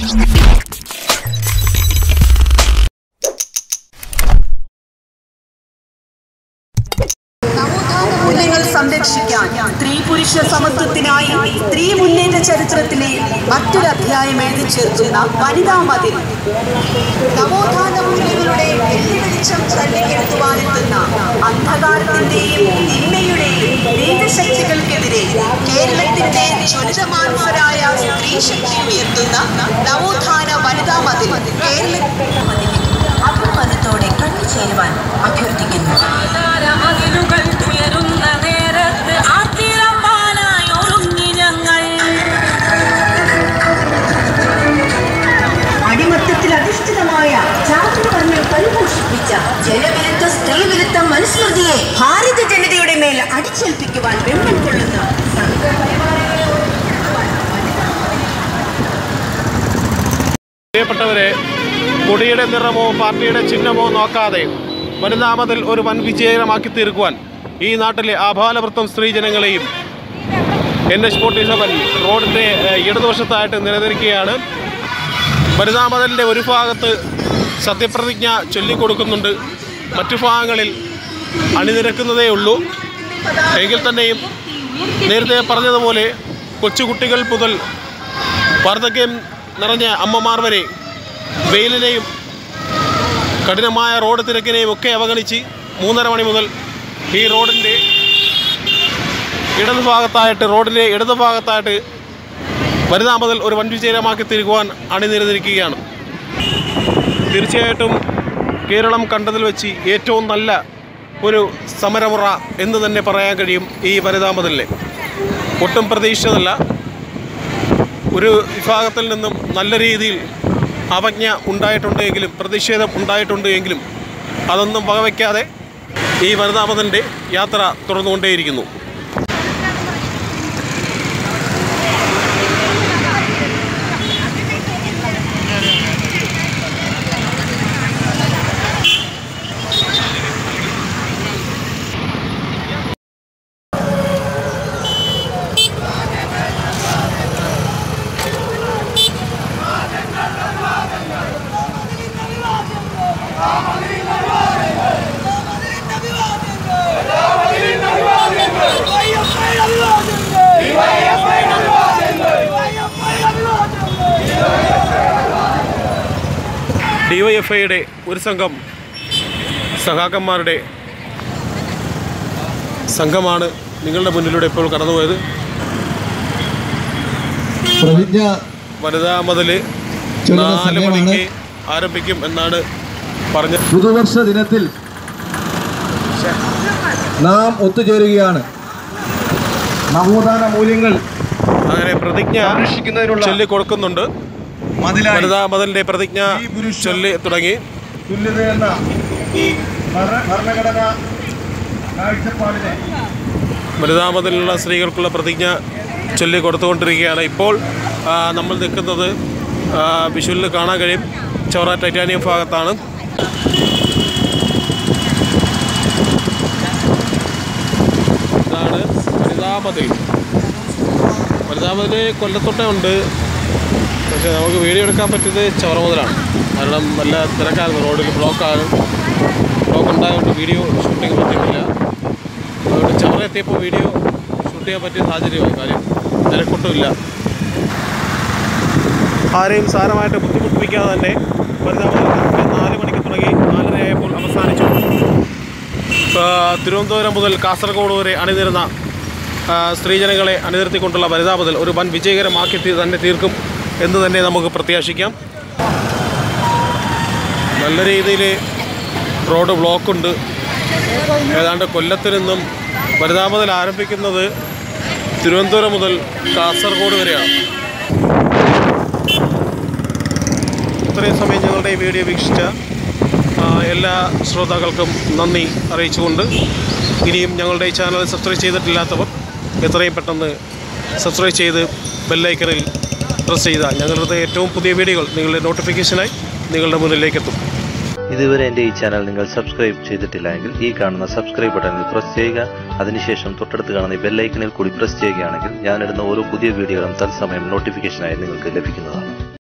മൂല്യങ്ങൾ സംരക്ഷിക്കാൻ സ്ത്രീ പുരുഷ സമത്വത്തിനായി സ്ത്രീ മുന്നേറ്റ ചരിത്രത്തിലെ മറ്റൊരു അധ്യായം എഴുതി ചേർക്കുന്ന വനിതാ മതിൽ നവോത്ഥാന മൂല്യങ്ങളുടെ വെള്ളിവെളിച്ചം തള്ളിക്കെടുത്തുവാനെത്തുന്ന അന്ധകാരത്തിന്റെയും തിന്മയുടെയും വേദശക്തികൾക്കെതിരെ കേരളത്തിന്റെ ജ്വലിതമാനസരായ സ്ത്രീ ശക്തി ഉയർത്തുന്ന നവോത്ഥാന വനിതാ മതിൽ കേരള അഭിമാനത്തോടെ കണ്ടുചേരുവാൻ അഭ്യർത്ഥിക്കുന്നു അതിരുകൾ ഉയരുന്ന നേരത്ത് ആത്തിരമ്പാനായി ഒരുങ്ങി ഞങ്ങൾ അടിമത്തത്തിൽ അധിഷ്ഠിതമായ ചാതുർവർണ്ണ പരിപോഷിപ്പിച്ച ജനവിരുദ്ധ സ്ത്രീവിരുദ്ധ മനുസ്മൃതിയെ ഭാരത ജനതയുടെ മേൽ അടിച്ചേൽപ്പിക്കുവാൻ വെമ്പൽ കൊള്ളുന്ന പ്രിയപ്പെട്ടവരെ കൊടിയുടെ നിറമോ പാർട്ടിയുടെ ചിഹ്നമോ നോക്കാതെ വനിതാമതിൽ ഒരു വൻ വിജയകരമാക്കി തീർക്കുവാൻ ഈ നാട്ടിലെ ആഭാലവൃത്തം സ്ത്രീജനങ്ങളെയും എൻ എച്ച് ഫോർട്ടി സെവൻ റോഡിൻ്റെ ഏഹ്, ഇടതുവശത്തായിട്ട് നിലനിൽക്കുകയാണ് വനിതാമതിലിൻ്റെ ഒരു ഭാഗത്ത് സത്യപ്രതിജ്ഞ ചൊല്ലിക്കൊടുക്കുന്നുണ്ട് മറ്റു ഭാഗങ്ങളിൽ അണിനിരക്കുന്നതേ ഉള്ളൂ എങ്കിൽ തന്നെയും നേരത്തെ പറഞ്ഞതുപോലെ കൊച്ചുകുട്ടികൾ മുതൽ വാർദ്ധക്യം നിറഞ്ഞ അമ്മമാർ വരെ വെയിലിനെയും കഠിനമായ റോഡ് തിരക്കിനെയും ഒക്കെ അവഗണിച്ച് മൂന്നര മണി മുതൽ ഈ റോഡിൻ്റെ ഇടതുഭാഗത്തായിട്ട് റോഡിൻ്റെ ഇടതുഭാഗത്തായിട്ട് വനിതാ മുതൽ ഒരു വൻ വിജയമാക്കി തീർക്കുവാൻ അണിനിരന്നിരിക്കുകയാണ് തീർച്ചയായിട്ടും കേരളം കണ്ടതിൽ വെച്ച് ഏറ്റവും നല്ല ഒരു സമരമുറ എന്ന് തന്നെ പറയാൻ കഴിയും ഈ വനിതാ മുതലിനെ ഒട്ടും പ്രതീക്ഷിച്ചതല്ല ഒരു വിഭാഗത്തിൽ നിന്നും നല്ല രീതിയിൽ അവജ്ഞ ഉണ്ടായിട്ടുണ്ടെങ്കിലും പ്രതിഷേധം ഉണ്ടായിട്ടുണ്ട് എങ്കിലും അതൊന്നും വകവയ്ക്കാതെ ഈ വനിതാമതൻ്റെ യാത്ര തുടർന്നുകൊണ്ടേയിരിക്കുന്നു ഡിവൈഎഫ്ഐയുടെ ഒരു സംഘം സഹാക്കന്മാരുടെ സംഘമാണ് നിങ്ങളുടെ മുന്നിലൂടെ ഇപ്പോൾ കടന്നുപോയത് പ്രതിജ്ഞ വനിതാ മതിൽ ചൊല്ലുന്ന നാല് സമയമാണ്. മണിക്ക് ആരംഭിക്കും എന്നാണ് പറഞ്ഞത് പുതുവർഷ ദിനത്തിൽ നാം ഒത്തുചേരുകയാണ് നവോത്ഥാന മൂല്യങ്ങൾ അങ്ങനെ പ്രതിജ്ഞ സംരക്ഷിക്കുന്നതിനുള്ള ചൊല്ലി കൊടുക്കുന്നുണ്ട് മതിലായി വനിതാ മതിലിൻ്റെ പ്രതിജ്ഞ ഈ പുരുഷ ചൊല്ലി തുടങ്ങി തുല്യത എന്ന ഭര- ഭരണഘടന കാഴ്ചപ്പാടിനെ വനിതാ മതിലുള്ള സ്ത്രീകൾക്കുള്ള പ്രതിജ്ഞ ചൊല്ലി കൊടുത്തുകൊണ്ടിരിക്കുകയാണ് ഇപ്പോൾ ആ, നമ്മൾ നിൽക്കുന്നത് ആ, വിഷുവിൽ കാണാൻ കഴിയും ചൗറ ടൈറ്റാനിയം ഭാഗത്താണ് ഇതാണ് വനിതാ മതിൽ വനിതാ മതിൽ കൊല്ലത്തൊട്ടേ ഉണ്ട് പക്ഷേ നമുക്ക് വീഡിയോ എടുക്കാൻ പറ്റിയത് ചവറ മുതലാണ് കാരണം നല്ല തിരക്കായിരുന്നു റോഡിൽ ബ്ലോക്കാകും ബ്ലോക്ക് ഉണ്ടായതുകൊണ്ട് വീഡിയോ ഷൂട്ടിങ് പറ്റുന്നില്ല അതുകൊണ്ട് ചവറ എത്തിയപ്പോൾ വീഡിയോ ഷൂട്ട് ചെയ്യാൻ പറ്റിയ സാഹചര്യമായി കാര്യം തിരക്കൊട്ടുമില്ല ആരെയും സാരമായിട്ട് ബുദ്ധിമുട്ടിപ്പിക്കാതെ തന്നെ വനിതാമതിൽ നാല് മണിക്ക് തുടങ്ങി നാലരയായപ്പോൾ അവസാനിച്ചു ആ, തിരുവനന്തപുരം മുതൽ കാസർഗോഡ് വരെ അണിനിരുന്ന ആ, സ്ത്രീജനങ്ങളെ അണിനിർത്തിക്കൊണ്ടുള്ള വനിതാ മുതൽ ഒരു വൻ വിജയകരമാക്കി തീ- തന്നെ തീർക്കും എന്ന് തന്നെ നമുക്ക് പ്രത്യാശിക്കാം നല്ല രീതിയിൽ റോഡ് ബ്ലോക്കുണ്ട് ഏതാണ്ട് കൊല്ലത്ത് നിന്നും വനിതാ മുതൽ ആരംഭിക്കുന്നത് തിരുവനന്തപുരം മുതൽ കാസർഗോഡ് വരെയാണ് ഇത്രയും സമയം ഞങ്ങളുടെ ഈ വീഡിയോ വീക്ഷിച്ച ആ, എല്ലാ ശ്രോതാക്കൾക്കും നന്ദി അറിയിച്ചുകൊണ്ട് ഇനിയും ഞങ്ങളുടെ ഈ ചാനൽ സബ്സ്ക്രൈബ് ചെയ്തിട്ടില്ലാത്തവർ എത്രയും പെട്ടെന്ന് സബ്സ്ക്രൈബ് ചെയ്ത് ബെല്ലൈക്കറിൽ പ്രസ് ചെയ്താൽ ഞങ്ങളുടെ ഏറ്റവും പുതിയ വീഡിയോകൾ നിങ്ങളുടെ നോട്ടിഫിക്കേഷനായി നിങ്ങളുടെ മുന്നിലേക്ക് എത്തും ഇതുവരെ എൻ്റെ ഈ ചാനൽ നിങ്ങൾ സബ്സ്ക്രൈബ് ചെയ്തിട്ടില്ല എങ്കിൽ ഈ കാണുന്ന സബ്സ്ക്രൈബ് ബട്ടണിൽ പ്രസ് ചെയ്യുക അതിനുശേഷം തൊട്ടടുത്ത് കാണുന്ന ഈ ബെല്ലൈക്കണിൽ കൂടി പ്രസ് ചെയ്യുകയാണെങ്കിൽ ഞാനിടുന്ന ഓരോ പുതിയ വീഡിയോകളും തത്സമയം നോട്ടിഫിക്കേഷനായി നിങ്ങൾക്ക് ലഭിക്കുന്നതാണ്